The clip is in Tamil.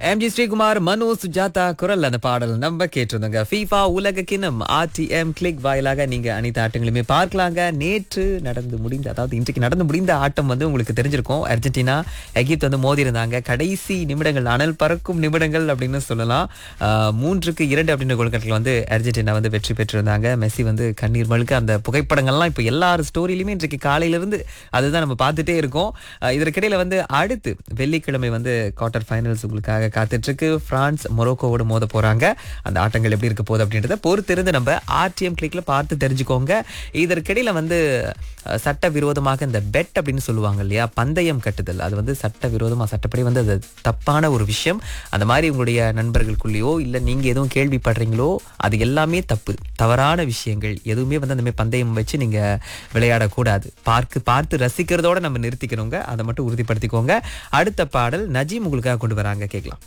எம்ஜி ஸ்ரீகுமார் மனு சுஜாதா குரல் அந்த பாடல் நம்ம கேட்டிருந்தோங்க ஃபீஃபா உலக கிண்ணம் ஆர்டிஎம் கிளிக் வாயிலாக நீங்க அனைத்து ஆட்டங்களையுமே பார்க்கலாங்க நேற்று நடந்து முடிந்த அதாவது இன்றைக்கு நடந்து முடிந்த ஆட்டம் வந்து உங்களுக்கு தெரிஞ்சிருக்கும் அர்ஜென்டினா எகிப்து வந்து மோதி இருந்தாங்க கடைசி நிமிடங்கள் அனல் பறக்கும் நிமிடங்கள் அப்படின்னு சொல்லலாம் ஆஹ், மூன்றுக்கு இரண்டு அப்படின்ற கோல்கட்டில் வந்து அர்ஜென்டினா வந்து வெற்றி பெற்றிருந்தாங்க மெஸ்ஸி வந்து கண்ணீர் மழுக்க அந்த புகைப்படங்கள்லாம் இப்போ எல்லார் ஸ்டோரியிலுமே இன்றைக்கு காலையிலிருந்து அதுதான் நம்ம பார்த்துட்டே இருக்கோம் ஆஹ், இதற்கிடையில வந்து அடுத்து வெள்ளிக்கிழமை வந்து குவார்டர் ஃபைனல்ஸ் உங்களுக்காக காத்துட்டு இருக்கு பிரான்ஸ் மொரோக்கோவோடு மோத போறாங்க அந்த ஆட்டங்கள் எப்படி இருக்க போகுது அப்படின்றத பொறுத்திருந்து நம்ம ஆர்டிஎம் கிளிக்ல பார்த்து தெரிஞ்சுக்கோங்க இதற்கிடையில வந்து அஹ், சட்ட விரோதமாக இந்த பெட் அப்படின்னு சொல்லுவாங்க இல்லையா பந்தயம் கட்டுதல் அது வந்து சட்ட விரோதமா சட்டப்படி வந்து அது தப்பான ஒரு விஷயம் அந்த மாதிரி உங்களுடைய நண்பர்களுக்குள்ளேயோ இல்ல நீங்க எதுவும் கேள்விப்படுறீங்களோ அது எல்லாமே தப்பு தவறான விஷயங்கள் எதுவுமே வந்து அந்த மாதிரி பந்தயம் வச்சு நீங்க விளையாடக்கூடாது பார்க்கு பார்த்து ரசிக்கிறதோட நம்ம நிறுத்திக்கணுங்க அதை மட்டும் உறுதிப்படுத்திக்கோங்க அடுத்த பாடல் நஜீம் உங்களுக்காக கொண்டு வராங்க கேட்கலாம்